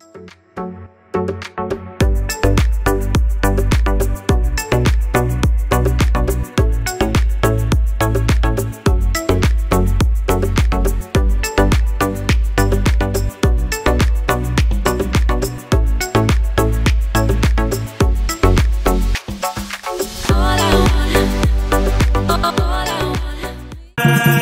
All I want, all I want.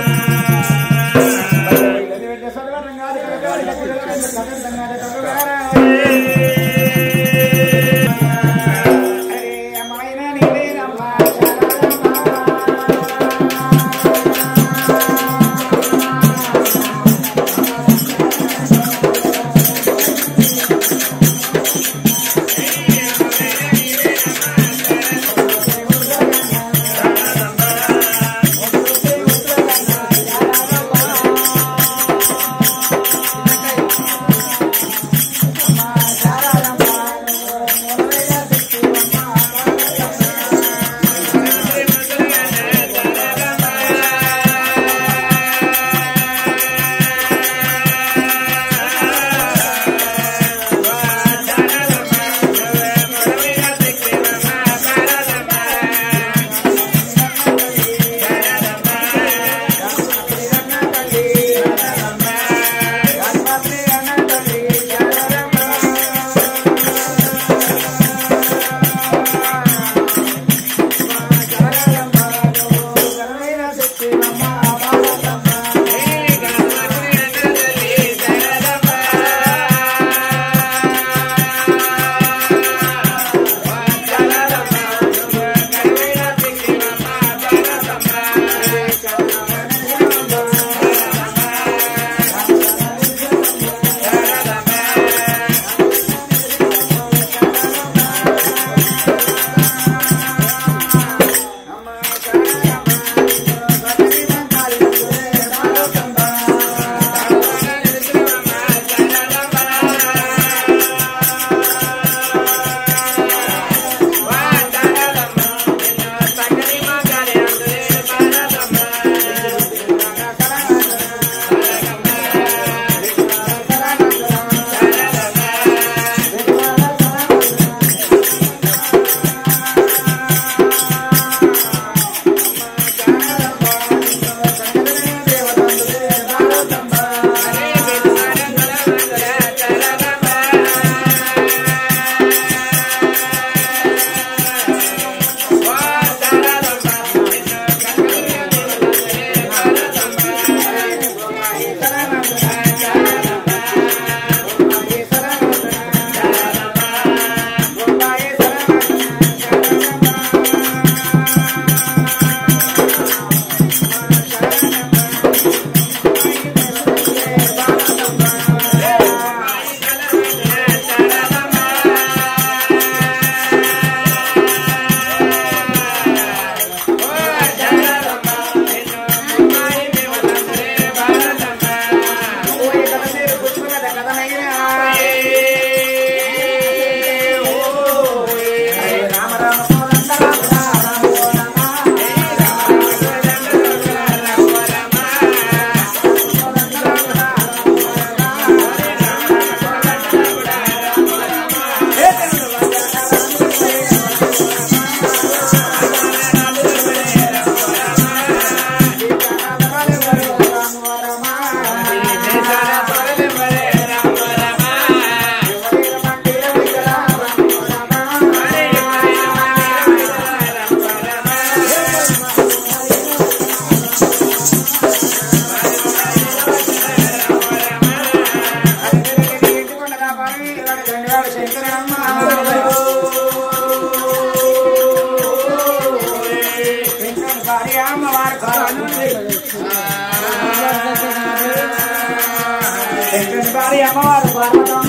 భార్య అమ్మవారు పార్వతమ్మ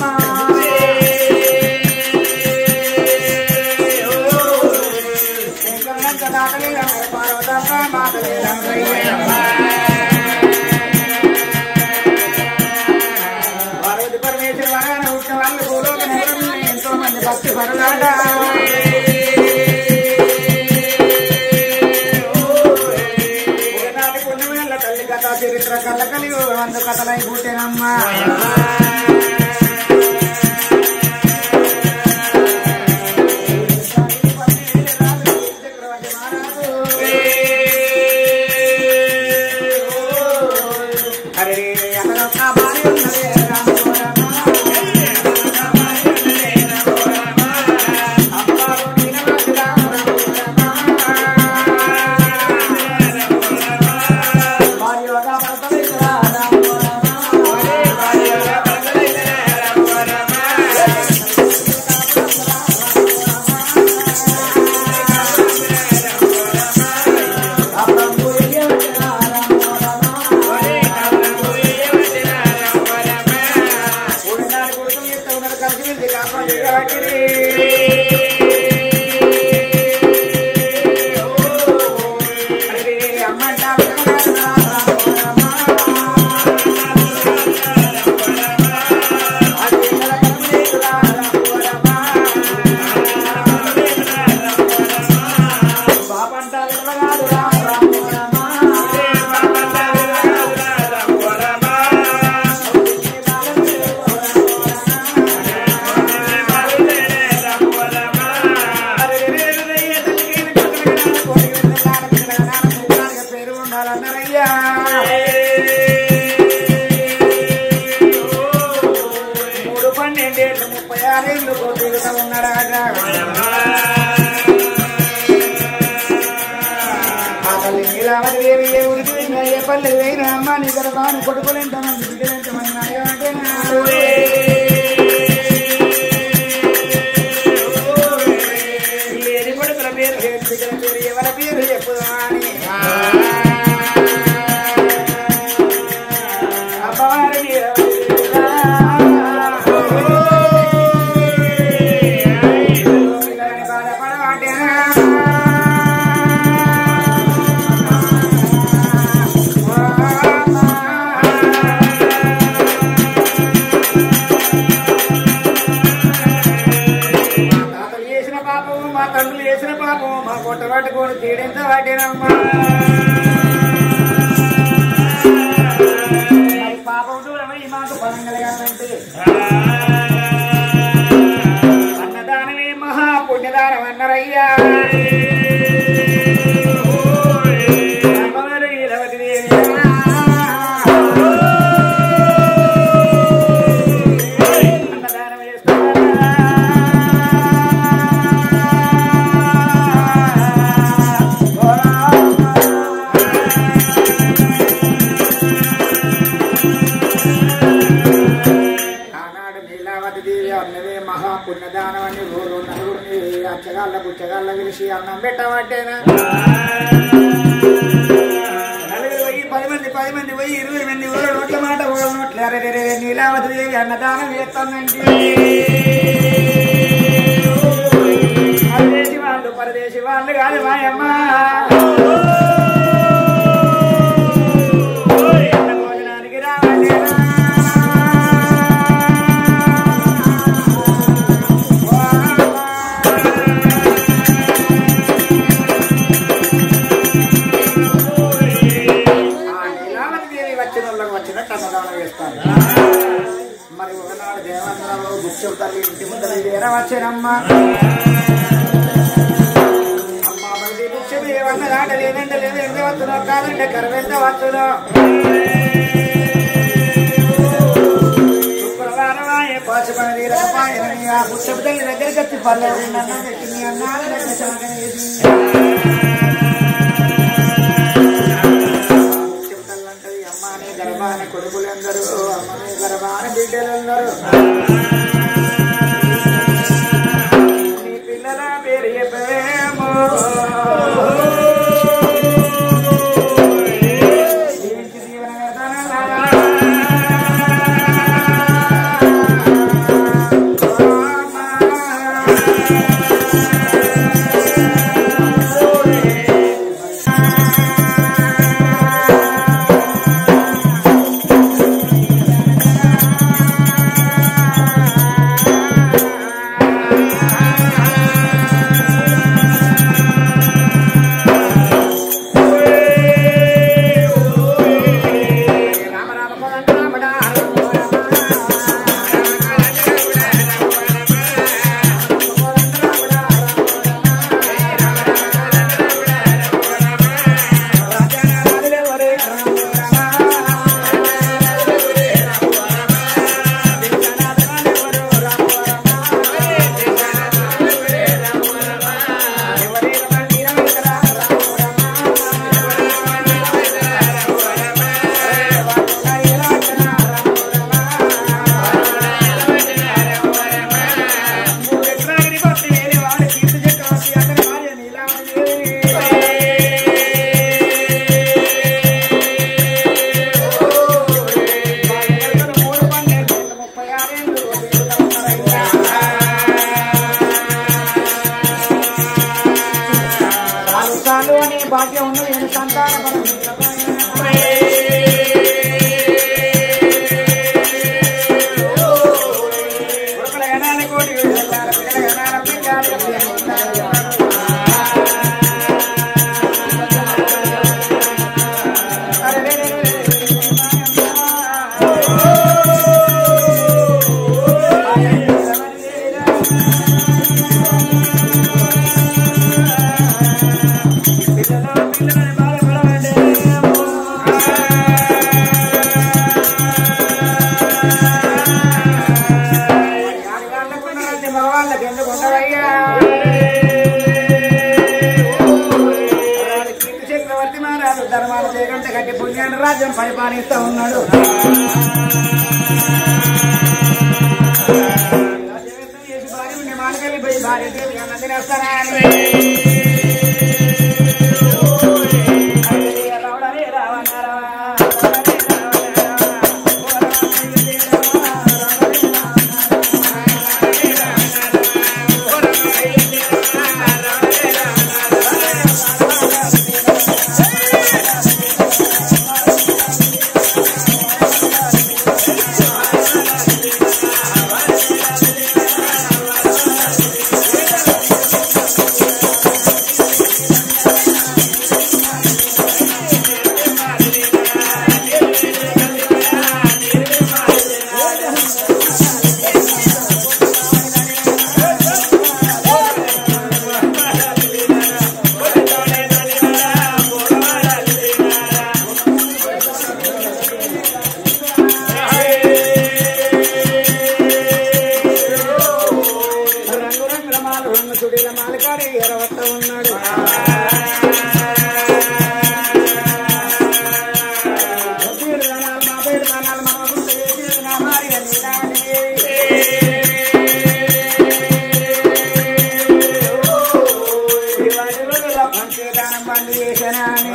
శంకరులంత దాటలేదా పార్వతమ్మ మాటలేదా పార్వతి పరమేశ్వర వరాన పుట్టిన వాళ్ళు భూలోక నగరంలో ఎంతో మంది భక్తి పరులాట ఒకనాటి పుణ్యమేళ్ళ తల్లి కథ చరిత్ర కళ్ళ కలిగి వంద కథలై పుట్టినమ్మా నీలావతి దేవి ఏ ఊరికి పోయినా ఏ పల్లె పోయినా అమ్మ నీ గర్భాన్ని కొడుకులు ఎంతమంది బిడ్డలు ఎంతమంది నాయో అంటే నా లేని కొడుకుల పేరు లేని బిడ్డల పేరు ఎవరి పేరు చెప్పుదా అని అమ్మవారి తాతలు చేసిన పాపం మా తండ్రులు చేసిన పాపం మా కొట్ట పట్టుకొని తీడెంత వాటినమ్మా మరి పాపం దూరమై మాకు ఫలం కలగాలంటే అన్నదానమే మహా పుణ్యదానం అన్నరయ్యా అమ్మవారు నీలవతి దేవి అన్నదానం ఆనాడు నీలావతి దేవి అన్నదే మహాపుణ్యదానం అని రోజు నలుగురిని అచ్చగాళ్ళ బుచ్చగాళ్ళ పిలిచి అన్నం పెట్టబట్టేనా నలుగురు పోయి పది మంది పది మంది పోయి ఇరవై మంది ఊళ్ళ నోట్ల మాట ఊళ్ళ నోట్ల అరే రే, రే, నీలావతి దేవి అన్నదానం చేస్తానండి పరదేశి వాళ్ళు పరదేశి వాళ్ళు కాదు మాయమ్మ అన్న భోజనానికి రావాలేనా ఆ నీలావతి దేవి వచ్చిన వాళ్ళకి వచ్చినట్టు అన్నదానం చేస్తాను మరి ఒకనాడు దేవేంద్రరావు గుప్తం తల్లి ఇంటి ముందర వేరే వచ్చానమ్మా అమ్మ మరి గుప్తం ఏమన్నా దాట లేదంటే లేదు ఎంత వస్తున్నావు కాదంటే కరవెంత వస్తున్నావు శుక్రవారం ఆయే పాచిపని తీరకపాయనని ఆ గుప్తం తల్లి దగ్గరికి వచ్చి పర్లేదు అన్నం పెట్టింది అన్నాడు చెప్తానంటది అమ్మ నీ గర్భాన కొడుకులందరూ అమ్మ నీ గర్భాన బిడ్డలందరూ నీ పిల్లల పేరు చెప్పవేమో దీనికి దీవెన వేదనలారా. రామ రామ కోదండ రామ రామ చాలు అని భాగ్యం ఉన్నది నేను సంతాన ఉడకల గణాల కోటి వెళ్ళాలి పిల్లల గణాల పిండాలి పిల్లలు పిల్లలని బాధపడవండి ధర్మాల చేయకంటే గట్టి పుణ్యాన్ని రాజ్యం పరిపాలిస్తూ ఉన్నాడు రాజ్యవేత్తం చేసి భార్య ఉండి మానకెళ్ళి పోయి భార్య దేవి అన్న తినేస్తారా అని. అయ్యయ్య రావడమే రావణ రావణ, రావడమే రావణ రావణ, ఓ రావణయ్య రావణ, రావణమే రావణ. రంగు రంగుల మాలు రంగు చుడీల మాలకాడి ఎరవత్త ఉన్నాడు వడ్డీలు ధనాలు మా పేరు ధనాలు మా గుంట చేసేది నా భార్య నీలాంటి. ఈ వాటి రోజుల్లో పంచేదానం బంద్ చేశానా అని.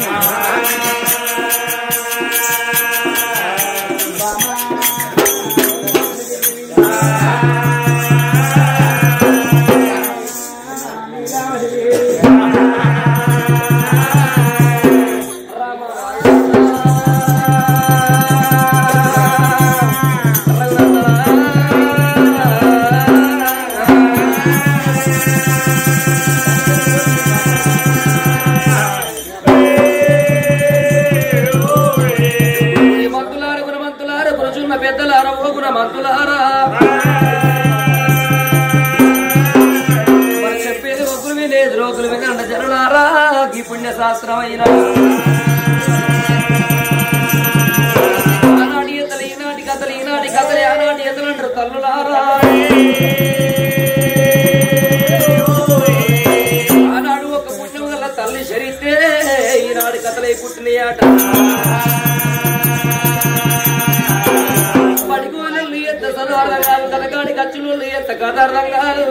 ఈ మంతులార గుణమంతులార గురుచున్న పెద్దలార ఓ గుణమంతులారా మరి చెప్పేది ఒకరు వినేది రోగులు వినండ జనులారా ఈ పుణ్య శాస్త్రమైన ఆనాటి ఎత్తలు ఈనాటి కథలు ఈనాటి కథలు ఆనాటి ఎత్తలు అంటారు తల్లులారా ఆనాడు ఒక పుణ్యం గల తల్లి చరిత్రే ఈనాడు కథలై పుట్టినాయట పడికోలు ఎంత సదారంగాలు తలకాడి ఖర్చులు ఎంత కథరంగాలు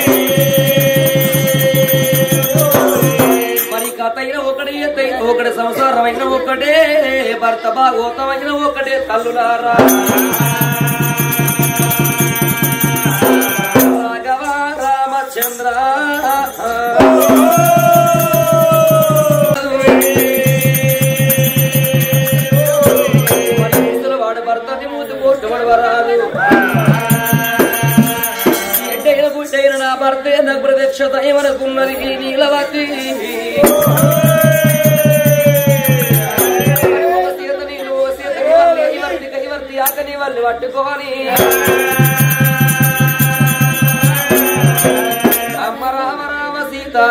మరి కథ అయిన ఒకటి ఎత్త ఒకటి సంసారమైన ఒకటే భర్త భాగవతమైన ఒకటే తల్లులారా రాఘవ రామచంద్ర మరి ముసలి వాడు భర్తని మూతి కొట్టుబడి వరాదు ఎడ్డైన గుడ్డైన నా భర్త ఎంత ప్రత్యక్షత ఏమనుకున్నది ఈ నీలవతి ఒక సీత నీళ్ళు ఓ సీత కైవర్తి, కైవర్తి కైవర్తి ఆకని వాళ్ళు పట్టుకొని అమ్మ రామ రామ సీత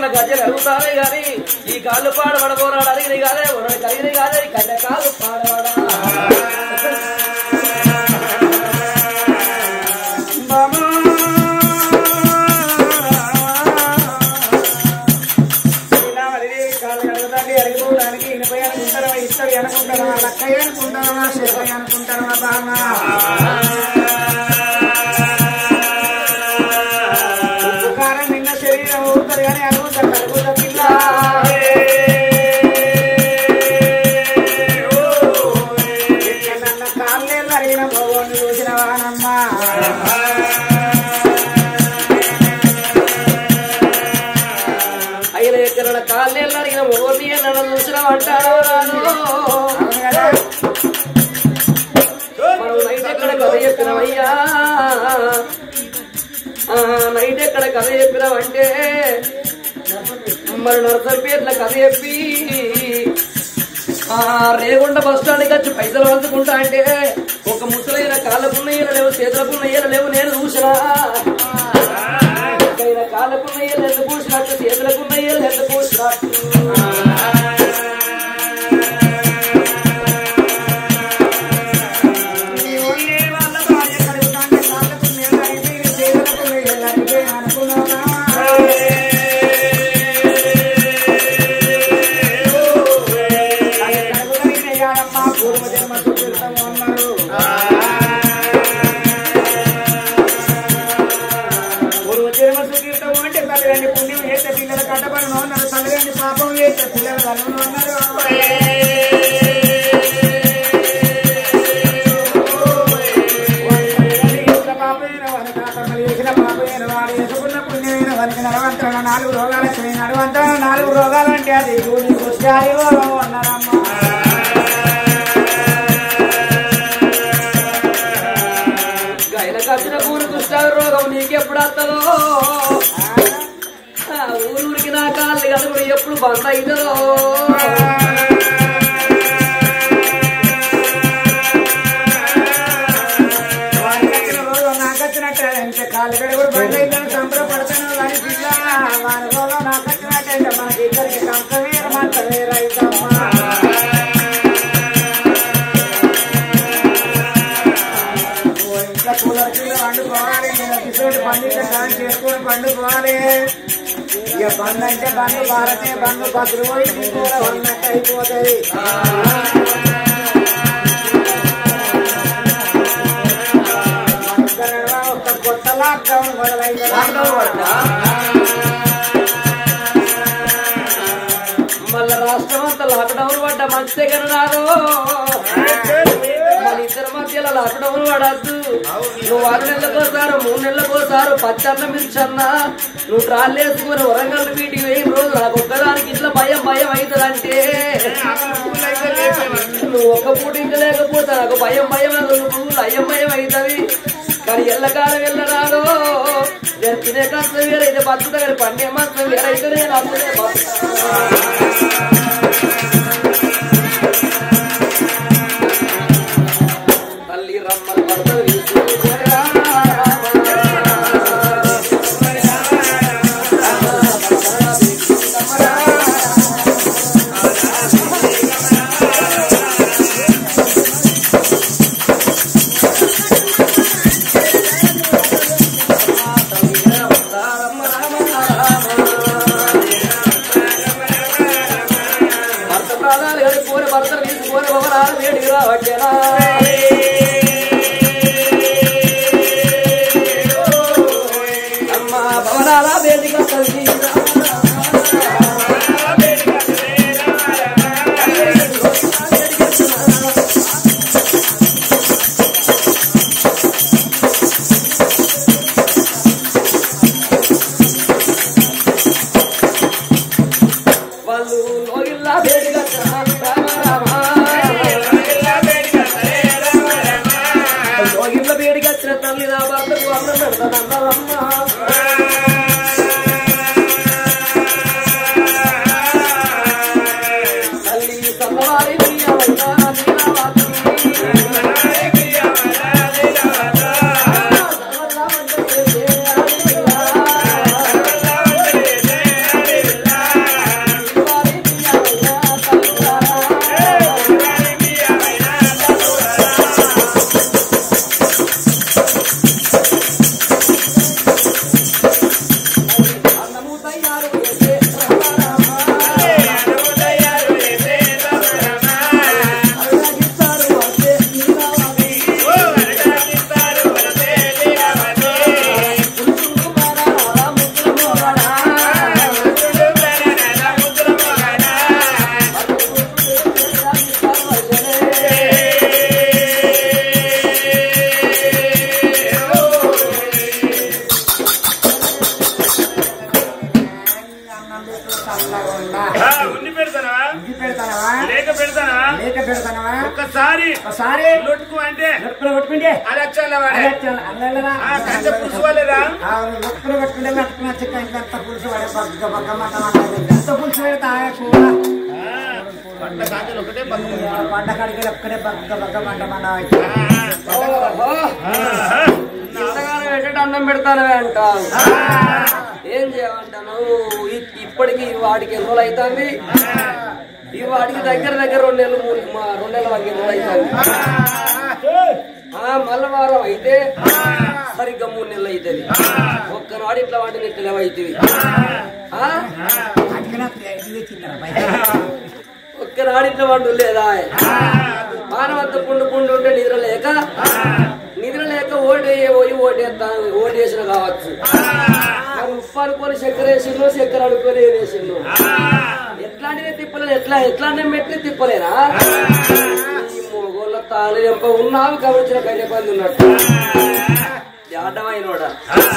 ఉన్న గజ్జలు అడుగుతానే గాని ఈ కాళ్ళు పాడబడబోరాడు అడిగినవి కాదే ఉన్నాడు కలిగినవి కాదే ఈ కళ్ళ కాళ్ళు పాడబడా శ్రీరామదేవి కాళ్ళు కడగదాన్ని అడిగిపోవడానికి ఇనపై అనుకుంటారా ఇత్తడి అనుకుంటారా లక్కయ్య అనుకుంటారా శివయ్య అనుకుంటారా బామ్మ ఉపకారం నిన్న శరీరం ఊరుతుంది కానీ అడుగుతా కలుగుతా పిల్ల ఇట్లా నన్న కాళ్ళే అడిగిన భగవాన్ని చూసిన వానమ్మా అయిన ఎక్కడ కాళ్ళు అడిగిన ఓర్ని నన్ను చూసిన అంటారో రాను అవును కదా మనం నైట్ ఎక్కడ కథ చెప్పినామయ్యా ఆ, నైట్ ఎక్కడ కథ చెప్పినామంటే మరి నరసంపేట్ల కథ చెప్పి ఆ రేగుండ బస్ స్టాండ్కి వచ్చి పైసలు వంచుకుంటా అంటే ఒక ముసలైన కాళ్ళకున్నయ్యలు లేవు చేతులకున్నయ్యలు లేవు నేను చూసినా ముసలైన కాళ్ళకున్నయ్యలు ఎంత పూసినట్టు చేతులకున్నయ్యలు ఎంత పూసినట్టు నీ ఒళ్ళే వాళ్ళ భార్య కలుగుతాంటే కాళ్ళకు నీళ్ళు అడిగి నీ చేతులకు నీళ్ళు అడిగి అనుకున్నావా? అది కలుగుతాయి కాదమ్మా, పూర్వజన్మ సుకృతము అన్నారు. పూర్వజన్మ సుకృతము అంటే తల్లిదండ్రి పుణ్యం చేస్తే పిల్లలు కట్టబడను అన్నారు తల్లిదండ్రి పాపం చేస్తే పిల్లలు కలుగును అన్నారు నాలుగు రోగాలు వచ్చినాయి నడువంతా నాలుగు రోగాలు అంటే అది గుడి సృష్టి రోగం అన్నారమ్మా గైన కచ్చిన ఊరు కుష్ఠ రోగం నీకెప్పుడు వస్తుందో ఆ ఊరూరికి నా కాళ్ళు కదుగుడు ఎప్పుడు బంద్ అవుతుందో వాడికి వచ్చిన రోగం నాకు వచ్చినట్టే అంటే కాళ్ళు కడ కూడా బంద్ అయిపోయిన సంబరపడతాను కానీ పిల్ల వాడి రోగం నాకు వచ్చినట్టే అంటే మనకి ఇద్దరికి కంపమే మంటమే రైతమ్మా ఓ ఇంట్లో కూలర్ కింద వండుకోవాలి నేను కిషోర్ పండుగ సాయం చేసుకొని పండుకోవాలి ఇక బంద్ అంటే బంద్ భారతే బంద్ బస్సులు పోయి కూర వండినట్టు అయిపోతుంది ఒక కొత్త లాక్డౌన్ మొదలైంది మళ్ళా రాష్ట్రం అంతా లాక్డౌన్ పడ్డ మంచిదే కానీ రాదు మన ఇద్దరి మధ్యలో లాక్డౌన్ పడద్దు నువ్వు ఆరు నెలలకోసారు మూడు నెలలకోసారు పచ్చన్న మిర్చన్న నువ్వు ట్రాల్ వేసుకుని వరంగల్ వీటికి వేయి రోజు నాకు ఒక్కదానికి ఇట్లా భయం భయం అవుతుందంటే నువ్వు ఒక్క పూట ఇంటి లేకపోతే నాకు భయం భయం నువ్వు అయ్యం భయం అవుతుంది కానీ ఎల్లకాలం వెళ్ళరాదు నేను తినే కష్టం వేరైతే బతుకుతా కానీ పండే మాత్రం వేరైతే నేను అప్పుడే బతుకుతా. తల్లి రమ్మని భర్తలు తీసుకుపోయారా? భర్త ప్రాణాలు గడిపోని భర్తలు తీసుకొని భవనాలు వేడికి రావచ్చేనా అమ్మ భవనాల వేదిక కలిసి వాళ్ళు లోగిల్లా వేడిక లోగిళ్ళ వేడికి వచ్చిన తల్లి నా భర్తకు అన్నం పెడతానన్నారమ్మా తల్లి సన్నవారి ప్రియమైన నీరావతి. పెడతానవా ఒక్కసారి ఒకసారి లొట్టుకు అంటే లొట్టుకులు కొట్టుకుంటే అది వచ్చాల వాడే అదే వచ్చాను. అల్లెల్లరా. ఆ కంచె పులుసు వాళ్ళేరా ఆ, లొట్టుకులు కొట్టుకుంటే లట్టుకున్న చికెన్ ఎంత పులుసు పడే పక్క పక్క మంట మంట ఎంత పులుసు పెడితే ఆ కూర పండ్ల కాంచెలు ఒకటే పక్కన పంట కడిగి ఒక్కడే పక్క పక్క మంట మంట ఓహో. ఇంతగానో పెట్టేట అన్నం పెడతానవే అంటావు ఏం చేయమంటాను ఇ- ఇప్పటికి ఈ వాడికి ఎన్ని రోజులు అవుతుంది ఈ వాడికి దగ్గర దగ్గర రెండు నెలలు మూడు మా రెండు నెలల వరకు ఎన్ని రోజులు అవుతుంది ఆ మల్ల వారం అయితే సరిగ్గా మూడు నెలలు అవుతుంది ఒక్కనాడు ఇట్లా వాటి నెత్తలేవు అవుతుంది ఒక్కనాడు ఇట్లా వండు లేదా మానవంత పుండు పుండు ఉంటే నిద్ర లేక నిద్ర లేక ఓటు పోయి ఓటేస్తాను ఓటు వేసిన కావచ్చు మరి ఉప్పు అనుకొని చక్కెర వేసిండు చక్కెర అనుకొని వేసిండు ఎట్లాంటిదే తిప్పలేదు ఎట్లా ఎట్లాంటి మెట్టి తిప్పలేనా ఈ మొగోళ్ళ తాళి ఎంప ఉన్నావు గమనించిన గడ్డ పంది ఉన్నట్టు అడ్డమైనోడా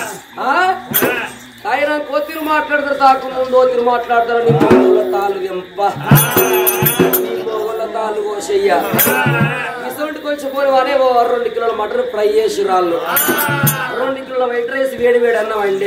ఆయన కోతిరు మాట్లాడతారు తాకు ముందు ఓతిరు మాట్లాడతారు నీ మొగోళ్ళ తాళ్ళు ఎంప నీ మొగోళ్ళ తాళ్ళు కోసయ్య ఇటువంటి కొంచెం పోయి వారే ఓ రెండు కిలోల మటన్ ఫ్రై చేసి రాళ్ళు రెండు కిలోల వైట్ రైస్ వేడి వేడి అన్నం అండి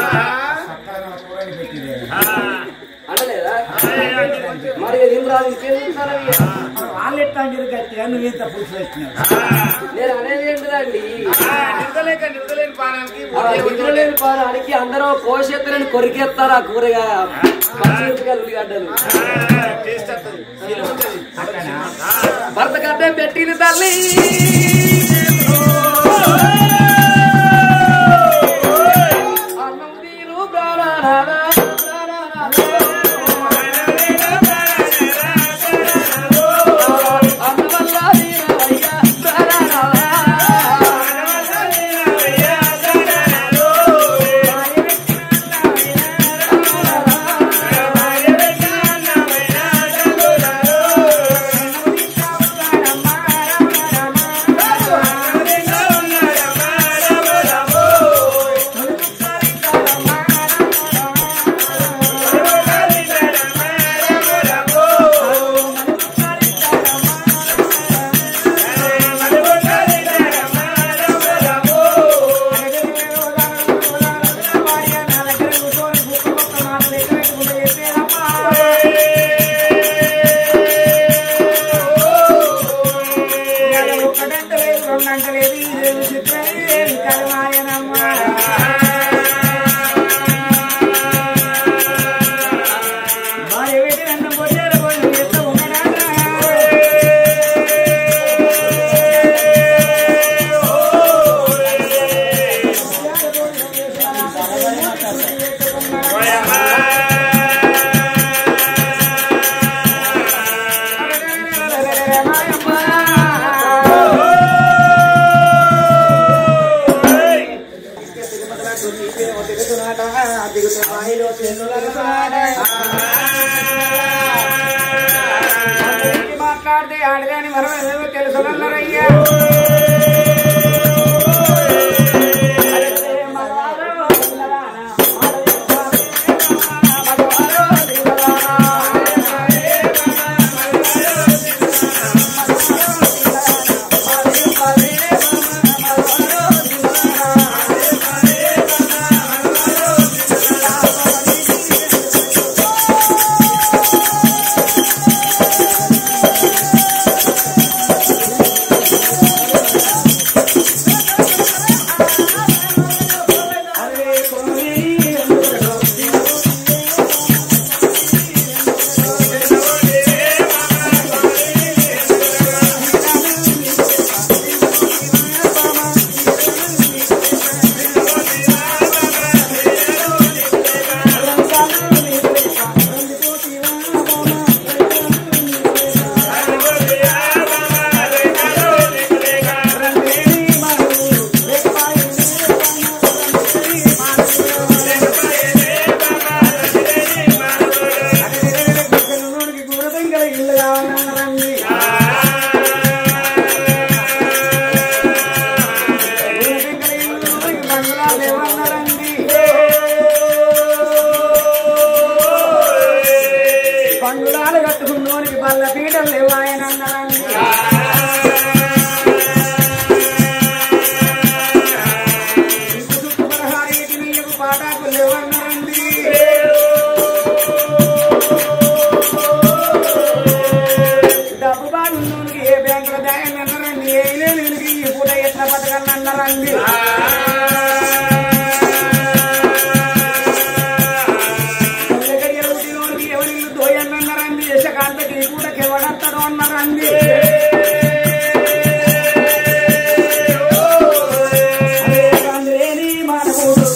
అనలేదా మరి ఏం రాదు ఇంకేం తింటారు అవి? వాళ్ళు ఎట్లా గట్టిగా నువ్వు ఇంత పులుసు పెట్టినావు నేను అనేది ఏంటిదండి నిద్రలేక నిద్రలేని పానానికి ఆ నిద్రలేని పానానికి అందరూ కోసెత్తలని కొరికేస్తారు ఆ కూరగా పచ్చిమిరపకాయలు ఉల్లిగడ్డలు టేస్ట్ వస్తుంది సిలువ ఉంటుంది. భర్త కట్టే పెట్టింది తల్లి అన్నం తీరు ప్రాణనాథ, అన్నవల్ల వీరవయ్య, ప్రాణనాథ. మాట్లాడితే ఆడదాని మనం ఏదో తెలుసుకున్నారయ్యా ఇల్లు కావాలన్నారండి బంగ్లాలు ఏమన్నారండి పండు బంధులాలు కట్టుకున్నోనికి బల్ల పీటలు లేవాయనన్నారండి పదహారేటి నీకు పాటాకు లేవన్నారండి డబ్బు బాగున్నోనికి ఏ బ్యాంకులో దాయని అన్నారండి ఏ లేనికి ఈ పూట ఎట్లా బతకన్నారండి ఎల్లగడియలోకి ఎవరిల్లు దోయన్నారండి యశకాంతకి ఈ పూటకి ఎవడత్తాడు అన్నారండి అదే కాంద్రేని మానవుడు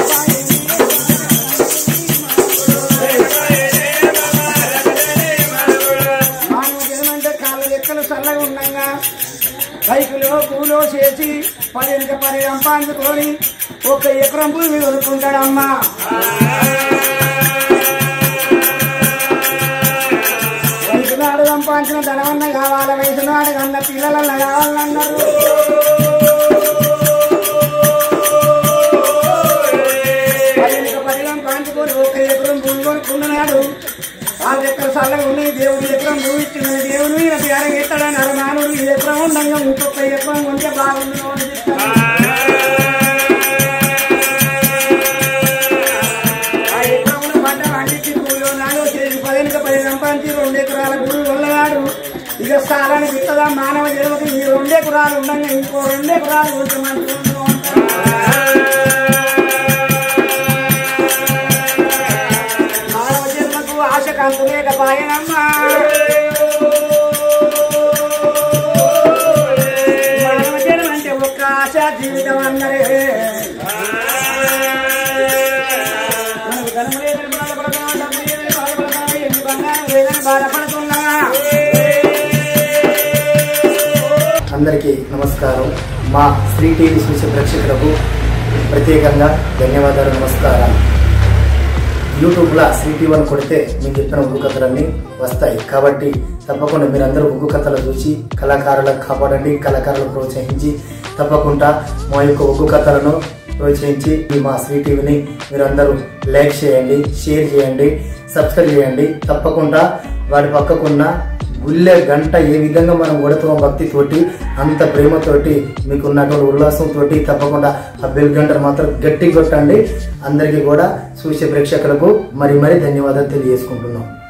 మానవ జనమంటే కాళ్ళ లెక్కలు చల్లగా ఉండగా బైకులో పూలో చేసి పదింక పది సంపాదించుకొని ఒక ఎకరం భూమి కొనుక్కుంటాడమ్మా వయసు నాడు సంపాదించిన ధనవన్న కావాలి వయసు నాడు కన్న పిల్లలన్న కావాలన్నారు పదింక పది సంపాదించుకొని ఒక ఎకరం భూమి కొనుక్కున్నాడు వాళ్ళ ఎక్కడ చల్లగా ఉన్నాయి దేవుడు ఎకరం భూమి ఇచ్చిన దేవుడు ఈయన పేరు ఎత్తాడని అరే నానుడు ఈ ఎకరం ఉండగా ఇంకొక ఎకరం ఉంటే బాగుంది అని చెప్తాడు. ఆ ఎకరమును పంట పండించి కూలో నాడు చేసి పదిహేను పది సంపాదించి రెండు ఎకరాల గుడి వెళ్ళగాడు ఇక స్థలానికి ఇస్తుందా మానవ జన్మకి ఈ రెండు ఎకరాలు ఉండగా ఇంకో రెండు ఎకరాలు కొంచెం మంచిగా మానవ జన్మకు ఆశ కంతు లేక పాయనమ్మా మానవ జన్మ అంటే ఒక్క ఆశ జీవితం అందరే మనకు ధనము లేదని బాధపడుతున్నాం, డబ్బు లేదని బాధపడుతున్నాం, ఎన్ని బంగారం లేదని బాధపడుతున్నా అందరికీ నమస్కారం మా శ్రీ టీవీ చూసే ప్రేక్షకులకు ప్రత్యేకంగా ధన్యవాదాలు నమస్కారం యూట్యూబ్లో శ్రీ టీవీ అని కొడితే మీకు చెప్పిన ఉగ్గు కథలన్నీ వస్తాయి కాబట్టి తప్పకుండా మీరందరూ ఉగ్గు కథలు చూసి కళాకారులకు కాపాడండి కళాకారులను ప్రోత్సహించి తప్పకుండా మా యొక్క ఉగ్గు కథలను ప్రోత్సహించి ఈ మా శ్రీ టీవీని మీరందరూ లైక్ చేయండి షేర్ చేయండి సబ్స్క్రైబ్ చేయండి తప్పకుండా వాటి పక్కకున్న గుళ్ళె గంట ఏ విధంగా మనం కొడతామో భక్తితోటి అంత ప్రేమతోటి మీకు ఉన్నటువంటి ఉల్లాసంతో తప్పకుండా ఆ బెల్ గంటను మాత్రం గట్టి కొట్టండి అందరికీ కూడా చూసే ప్రేక్షకులకు మరి మరి ధన్యవాదాలు తెలియజేసుకుంటున్నాం